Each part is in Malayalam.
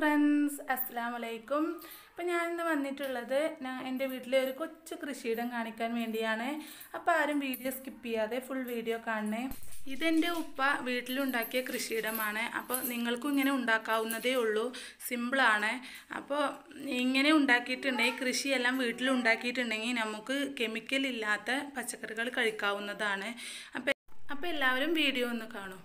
ഫ്രണ്ട്സ് അസ്സാം വലൈക്കും അപ്പം ഞാനിന്ന് വന്നിട്ടുള്ളത് ഞാൻ എൻ്റെ വീട്ടിലെ ഒരു കൊച്ചു കൃഷിയിടം കാണിക്കാൻ വേണ്ടിയാണ് അപ്പോൾ ആരും വീഡിയോ സ്കിപ്പ് ചെയ്യാതെ ഫുൾ വീഡിയോ കാണണേ ഇതെൻ്റെ ഉപ്പ വീട്ടിലുണ്ടാക്കിയ കൃഷിയിടമാണ് അപ്പോൾ നിങ്ങൾക്കും ഇങ്ങനെ ഉണ്ടാക്കാവുന്നതേ ഉള്ളൂ സിമ്പിളാണ് അപ്പോൾ ഇങ്ങനെ ഉണ്ടാക്കിയിട്ടുണ്ടെങ്കിൽ കൃഷിയെല്ലാം വീട്ടിലുണ്ടാക്കിയിട്ടുണ്ടെങ്കിൽ നമുക്ക് കെമിക്കൽ ഇല്ലാത്ത പച്ചക്കറികൾ കഴിക്കാവുന്നതാണ് അപ്പോൾ അപ്പോൾ എല്ലാവരും വീഡിയോ ഒന്ന് കാണും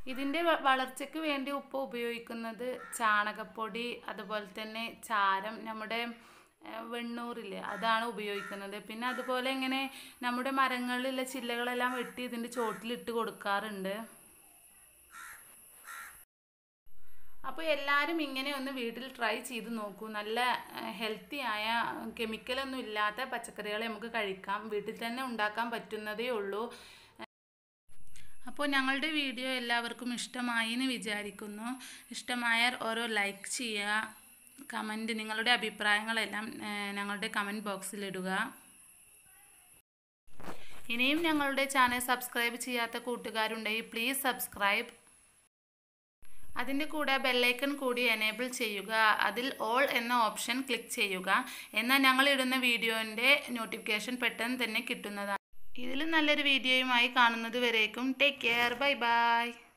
ഇതിൻ്റെ വ- വളർച്ചയ്ക്ക് വേണ്ടി ഉപ്പ ഉപയോഗിക്കുന്നത് ചാണകപ്പൊടി അതുപോലെ തന്നെ ചാരം നമ്മുടെ ഏഹ്, വെണ്ണൂറില്ലേ അതാണ് ഉപയോഗിക്കുന്നത് പിന്നെ അതുപോലെ ഇങ്ങനെ നമ്മുടെ മരങ്ങളിലുള്ള ചില്ലകളെല്ലാം വെട്ടി ഇതിൻ്റെ ചോട്ടിലിട്ട് കൊടുക്കാറുണ്ട് അപ്പോൾ എല്ലാവരും ഇങ്ങനെ ഒന്ന് വീട്ടിൽ ട്രൈ ചെയ്ത് നോക്കൂ നല്ല ഹെൽത്തി ആയ കെമിക്കലൊന്നും ഇല്ലാത്ത പച്ചക്കറികൾ നമുക്ക് കഴിക്കാം വീട്ടിൽ തന്നെ ഉണ്ടാക്കാൻ പറ്റുന്നതേ ഉള്ളൂ അപ്പോൾ ഞങ്ങളുടെ വീഡിയോ എല്ലാവർക്കും ഇഷ്ടമായി എന്ന് വിചാരിക്കുന്നു ഇഷ്ടമായാൽ ഓരോ ലൈക്ക് ചെയ്യുക കമൻറ്റ് നിങ്ങളുടെ അഭിപ്രായങ്ങളെല്ലാം ഏഹ്, ഞങ്ങളുടെ കമൻറ്റ് ബോക്സിൽ ഇടുക ഇനിയും ഞങ്ങളുടെ ചാനൽ സബ്സ്ക്രൈബ് ചെയ്യാത്ത കൂട്ടുകാരുണ്ടെങ്കിൽ പ്ലീസ് സബ്സ്ക്രൈബ് അതിൻ്റെ കൂടെ ബെല്ലൈക്കൺ കൂടി എനേബിൾ ചെയ്യുക അതിൽ ഓൾ എന്ന ഓപ്ഷൻ ക്ലിക്ക് ചെയ്യുക എന്നാൽ ഞങ്ങൾ ഇടുന്ന വീഡിയോൻ്റെ നോട്ടിഫിക്കേഷൻ പെട്ടെന്ന് തന്നെ കിട്ടുന്നതാണ് ഇതിലും നല്ലൊരു വീഡിയോയുമായി കാണുന്നത് വരേക്കും ടേക്ക് കെയർ ബൈ ബൈ